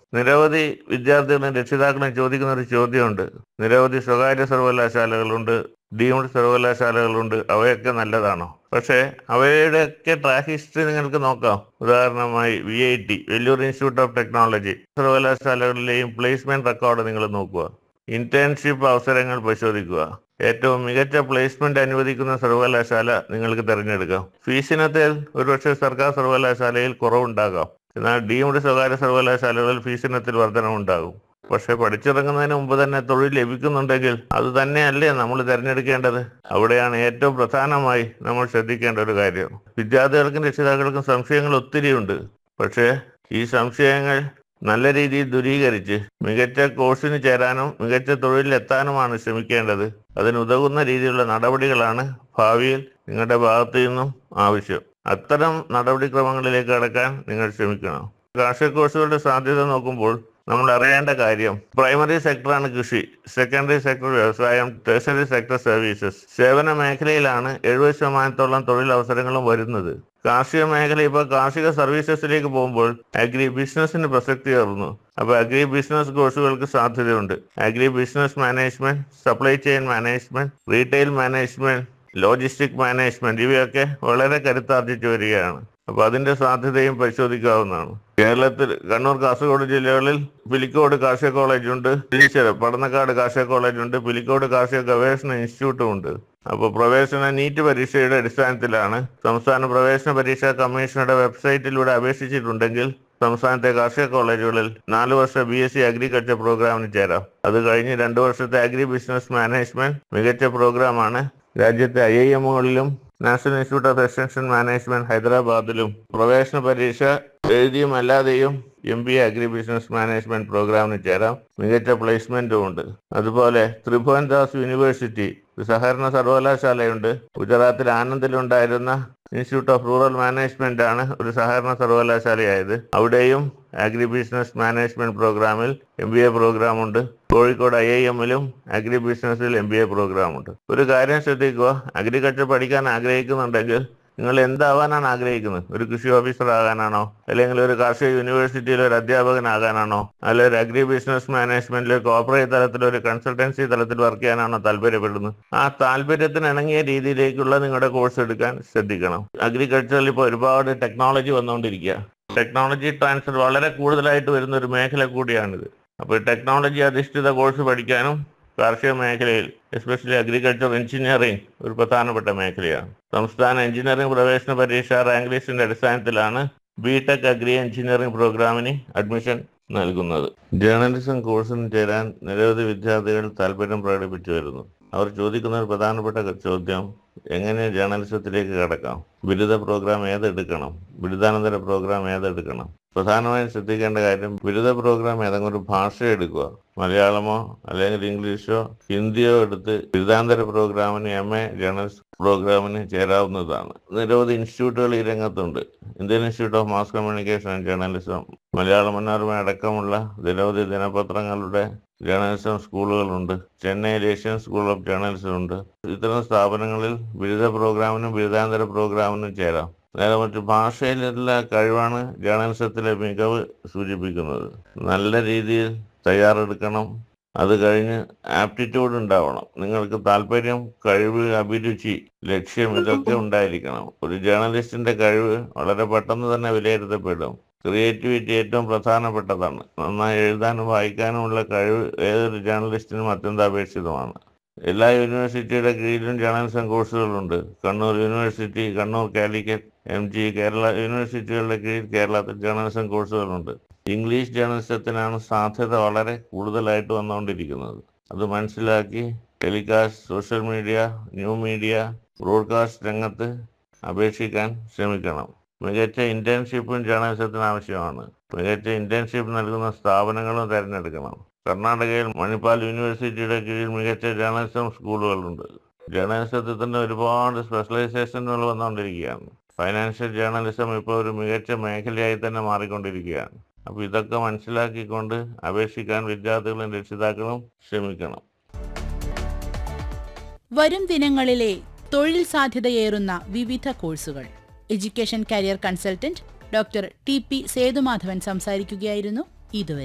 നിരവധി വിദ്യാർത്ഥികളും രക്ഷിതാക്കളും ചോദിക്കുന്ന ഒരു ചോദ്യമുണ്ട് നിരവധി സ്വകാര്യ സർവകലാശാലകളുണ്ട് ഡീംഡ് സർവകലാശാലകളുണ്ട് അവയൊക്കെ നല്ലതാണോ പക്ഷേ അവയുടെയൊക്കെ ട്രാക്ക് ഹിസ്റ്ററി നിങ്ങൾക്ക് നോക്കാം ഉദാഹരണമായി V I T Vellore institute of technology സർവകലാശാലകളിലെയും പ്ലേസ്മെന്റ് റെക്കോർഡ് നിങ്ങൾ നോക്കുക ഇന്റേൺഷിപ്പ് അവസരങ്ങൾ പരിശോധിക്കുക ഏറ്റവും മികച്ച പ്ലേസ്മെന്റ് അനുവദിക്കുന്ന സർവകലാശാല നിങ്ങൾക്ക് തിരഞ്ഞെടുക്കാം ഫീസിനത്തിൽ ഒരുപക്ഷെ സർക്കാർ സർവകലാശാലയിൽ കുറവുണ്ടാകാം എന്നാൽ ഡീംഡ് സ്വകാര്യ സർവകലാശാലകളിൽ ഫീസിനത്തിൽ വർധനമുണ്ടാകും പക്ഷെ പഠിച്ചിറങ്ങുന്നതിന് മുമ്പ് തന്നെ തൊഴിൽ ലഭിക്കുന്നുണ്ടെങ്കിൽ അത് തന്നെയല്ലേ നമ്മൾ തിരഞ്ഞെടുക്കേണ്ടത് അവിടെയാണ് ഏറ്റവും പ്രധാനമായി നമ്മൾ ശ്രദ്ധിക്കേണ്ട ഒരു കാര്യം വിദ്യാർത്ഥികൾക്കും രക്ഷിതാക്കൾക്കും സംശയങ്ങൾ ഒത്തിരിയുണ്ട് പക്ഷേ ഈ സംശയങ്ങൾ നല്ല രീതിയിൽ ദൂരീകരിച്ച് മികച്ച കോഴ്സിന് ചേരാനും മികച്ച തൊഴിലിലെത്താനുമാണ് ശ്രമിക്കേണ്ടത് അതിനുതകുന്ന രീതിയിലുള്ള നടപടികളാണ് ഭാവിയിൽ നിങ്ങളുടെ ഭാഗത്തു നിന്നും ആവശ്യം അത്തരം നടപടിക്രമങ്ങളിലേക്ക് കടക്കാൻ നിങ്ങൾ ശ്രമിക്കണം കാർഷിക കോഴ്സുകളുടെ സാധ്യത നോക്കുമ്പോൾ നമ്മൾ അറിയേണ്ട കാര്യം പ്രൈമറി സെക്ടറാണ് കൃഷി സെക്കൻഡറി സെക്ടർ വ്യവസായം ടേഴ്സറി സെക്ടർ സർവീസസ് സേവന മേഖലയിലാണ് എഴുപത് ശതമാനത്തോളം തൊഴിലവസരങ്ങളും വരുന്നത് കാർഷിക മേഖല ഇപ്പോൾ കാർഷിക സർവീസസിലേക്ക് പോകുമ്പോൾ അഗ്രി ബിസിനസിന് പ്രസക്തി ഏറുന്നു അപ്പോൾ അഗ്രി ബിസിനസ് കോഴ്സുകൾക്ക് സാധ്യതയുണ്ട് agri business management supply chain management retail management logistic management ഇവയൊക്കെ വളരെ കരുത്താർജിച്ചു വരികയാണ് അപ്പൊ അതിന്റെ സാധ്യതയും പരിശോധിക്കാവുന്നതാണ് കേരളത്തിൽ കണ്ണൂർ കാസർഗോഡ് ജില്ലകളിൽ പുലിക്കോട് കാർഷിക കോളേജ് ഉണ്ട് ടീച്ചർ പടന്നക്കാട് കാർഷിക കോളേജ് ഉണ്ട് പുലിക്കോട് കാർഷിക ഗവേഷണ ഇൻസ്റ്റിറ്റ്യൂട്ടും ഉണ്ട് അപ്പോൾ പ്രവേശന നീറ്റ് പരീക്ഷയുടെ അടിസ്ഥാനത്തിലാണ് സംസ്ഥാന പ്രവേശന പരീക്ഷാ കമ്മീഷനുടെ വെബ്സൈറ്റിലൂടെ അപേക്ഷിച്ചിട്ടുണ്ടെങ്കിൽ സംസ്ഥാനത്തെ കാർഷിക കോളേജുകളിൽ നാല് വർഷ ബി എസ് സി അഗ്രികൾച്ചർ പ്രോഗ്രാമിന് ചേരാം അത് കഴിഞ്ഞ് രണ്ട് വർഷത്തെ അഗ്രി ബിസിനസ് മാനേജ്മെന്റ് മികച്ച പ്രോഗ്രാമാണ് രാജ്യത്തെ ഐ ഐ എമ്മുകളിലും national institute of extension management ഹൈദരാബാദിലും പ്രവേശന പരീക്ഷ എഴുതിയും അല്ലാതെയും M B A agri business management പ്രോഗ്രാമിന് ചേരാം മികച്ച പ്ലേസ്മെന്റും ഉണ്ട് അതുപോലെ ത്രിഭുവൻ ദാസ് യൂണിവേഴ്സിറ്റി ഒരു സഹകരണ സർവകലാശാലയുണ്ട് ഗുജറാത്തിൽ ആനന്ദിലുണ്ടായിരുന്ന ഇൻസ്റ്റിറ്റ്യൂട്ട് ഓഫ് റൂറൽ മാനേജ്മെന്റ് ആണ് ഒരു സഹകരണ സർവകലാശാലയായത് അവിടെയും അഗ്രി ബിസിനസ് മാനേജ്മെന്റ് പ്രോഗ്രാമിൽ എം ബി എ പ്രോഗ്രാം ഉണ്ട് കോഴിക്കോട് ഐ ഐ എമ്മിലും അഗ്രി ബിസിനസ്സിൽ എം ബി എ പ്രോഗ്രാം ഉണ്ട് ഒരു കാര്യം ശ്രദ്ധിക്കുക അഗ്രികൾച്ചർ പഠിക്കാൻ ആഗ്രഹിക്കുന്നുണ്ടെങ്കിൽ നിങ്ങൾ എന്താവാനാണ് ആഗ്രഹിക്കുന്നത് ഒരു കൃഷി ഓഫീസർ ആകാനാണോ അല്ലെങ്കിൽ ഒരു കാർഷിക യൂണിവേഴ്സിറ്റിയിൽ ഒരു അധ്യാപകനാകാനാണോ അല്ലെങ്കിൽ ഒരു അഗ്രി ബിസിനസ് മാനേജ്മെന്റിൽ കോർപ്പറേറ്റ് തലത്തിൽ ഒരു കൺസൾട്ടൻസി തലത്തിൽ വർക്ക് ചെയ്യാനാണോ താല്പര്യപ്പെടുന്നത് ആ താല്പര്യത്തിന് ഇണങ്ങിയ രീതിയിലേക്കുള്ള നിങ്ങളുടെ കോഴ്സ് എടുക്കാൻ ശ്രദ്ധിക്കണം അഗ്രികൾച്ചറിൽ ഇപ്പോൾ ഒരുപാട് ടെക്നോളജി വന്നുകൊണ്ടിരിക്കുക ടെക്നോളജി ട്രാൻസ്ഫർ വളരെ കൂടുതലായിട്ട് വരുന്ന ഒരു മേഖല കൂടിയാണിത് അപ്പോൾ ടെക്നോളജി അധിഷ്ഠിത കോഴ്സ് പഠിക്കാനും കാർഷിക മേഖലയിൽ എസ്പെഷ്യലി അഗ്രികൾച്ചർ എഞ്ചിനീയറിംഗ് ഒരു പ്രധാനപ്പെട്ട മേഖലയാണ് സംസ്ഥാന എഞ്ചിനീയറിംഗ് പ്രവേശന പരീക്ഷ റാങ്ക് ലിസ്റ്റിന്റെ അടിസ്ഥാനത്തിലാണ് ബി ടെക് അഗ്രി എഞ്ചിനീയറിംഗ് പ്രോഗ്രാമിന് അഡ്മിഷൻ നൽകുന്നത് ജേർണലിസം കോഴ്സിന് ചേരാൻ നിരവധി വിദ്യാർത്ഥികൾ താല്പര്യം പ്രകടിപ്പിച്ചു വരുന്നു അവർ ചോദിക്കുന്ന ഒരു പ്രധാനപ്പെട്ട ചോദ്യം എങ്ങനെ ജേർണലിസത്തിലേക്ക് കടക്കാം ബിരുദ പ്രോഗ്രാം ഏതെടുക്കണം ബിരുദാനന്തര പ്രോഗ്രാം ഏതെടുക്കണം പ്രധാനമായും ശ്രദ്ധിക്കേണ്ട കാര്യം ബിരുദ പ്രോഗ്രാം ഏതെങ്കിലും ഒരു ഭാഷ എടുക്കുക മലയാളമോ അല്ലെങ്കിൽ ഇംഗ്ലീഷോ ഹിന്ദിയോ എടുത്ത് ബിരുദാന്തര പ്രോഗ്രാമിന് എം എ ജേർണലിസ്റ്റ് പ്രോഗ്രാമിന് ചേരാവുന്നതാണ് നിരവധി ഇൻസ്റ്റിറ്റ്യൂട്ടുകൾ ഈ രംഗത്തുണ്ട് Indian institute of mass communication and journalism Malayala Manorama അടക്കമുള്ള നിരവധി ദിനപത്രങ്ങളുടെ ജേർണലിസം സ്കൂളുകളുണ്ട് ചെന്നൈയിൽ ഏഷ്യൻ സ്കൂൾ ഓഫ് ജേർണലിസം ഉണ്ട് ഇത്തരം സ്ഥാപനങ്ങളിൽ ബിരുദ പ്രോഗ്രാമിനും ബിരുദാന്തര പ്രോഗ്രാമിനും ചേരാം നേരെ മറ്റ് ഭാഷയിലുള്ള കഴിവാണ് ജേർണലിസത്തിലെ മികവ് സൂചിപ്പിക്കുന്നത് നല്ല രീതിയിൽ തയ്യാറെടുക്കണം അത് കഴിഞ്ഞ് ആപ്റ്റിറ്റ്യൂഡ് ഉണ്ടാവണം നിങ്ങൾക്ക് താല്പര്യം കഴിവ് അഭിരുചി ലക്ഷ്യം ഇതൊക്കെ ഉണ്ടായിരിക്കണം ഒരു ജേർണലിസ്റ്റിന്റെ കഴിവ് വളരെ പെട്ടെന്ന് തന്നെ വിലയിരുത്തപ്പെടും ക്രിയേറ്റിവിറ്റി ഏറ്റവും പ്രധാനപ്പെട്ടതാണ് നന്നായി എഴുതാനും വായിക്കാനും ഉള്ള കഴിവ് ഏതൊരു ജേർണലിസ്റ്റിനും അത്യന്താപേക്ഷിതമാണ് എല്ലാ യൂണിവേഴ്സിറ്റിയുടെ കീഴിലും ജേർണലിസം കോഴ്സുകളുണ്ട് Kannur university Kannur Calicut M G Kerala യൂണിവേഴ്സിറ്റികളുടെ കീഴിൽ കേരളത്തിൽ ജേർണലിസം കോഴ്സുകളുണ്ട് ഇംഗ്ലീഷ് ജേർണലിസത്തിനാണ് സാധ്യത വളരെ കൂടുതലായിട്ട് വന്നുകൊണ്ടിരിക്കുന്നത് അത് മനസ്സിലാക്കി telecast social media new media broadcast രംഗത്ത് അപേക്ഷിക്കാൻ ശ്രമിക്കണം മികച്ച ഇന്റേൺഷിപ്പും ജേർണലിസത്തിന് ആവശ്യമാണ് മികച്ച ഇന്റേൺഷിപ്പ് നൽകുന്ന സ്ഥാപനങ്ങളും തിരഞ്ഞെടുക്കണം കർണാടകയിൽ മണിപ്പാൽ യൂണിവേഴ്സിറ്റിയുടെ കീഴിൽ മികച്ച ജേർണലിസം സ്കൂളുകളുണ്ട് ജേർണലിസത്തിൽ തന്നെ ഒരുപാട് സ്പെഷ്യലൈസേഷനുകൾ വന്നുകൊണ്ടിരിക്കുകയാണ് ഫൈനാൻഷ്യൽ ജേർണലിസം ഇപ്പോൾ ഒരു മികച്ച മേഖലയായി തന്നെ മാറിക്കൊണ്ടിരിക്കുകയാണ് അപ്പോൾ ഇതൊക്കെ മനസ്സിലാക്കിക്കൊണ്ട് അപേക്ഷിക്കാൻ വിദ്യാർത്ഥികളും രക്ഷിതാക്കളും ശ്രമിക്കണം വരും ദിനങ്ങളിലെ തൊഴിൽ സാധ്യതയേറുന്ന വിവിധ കോഴ്സുകൾ education career consultant doctor T P Sethumadhavan സംസാരിക്കുകയായിരുന്നു ഇതുവരെ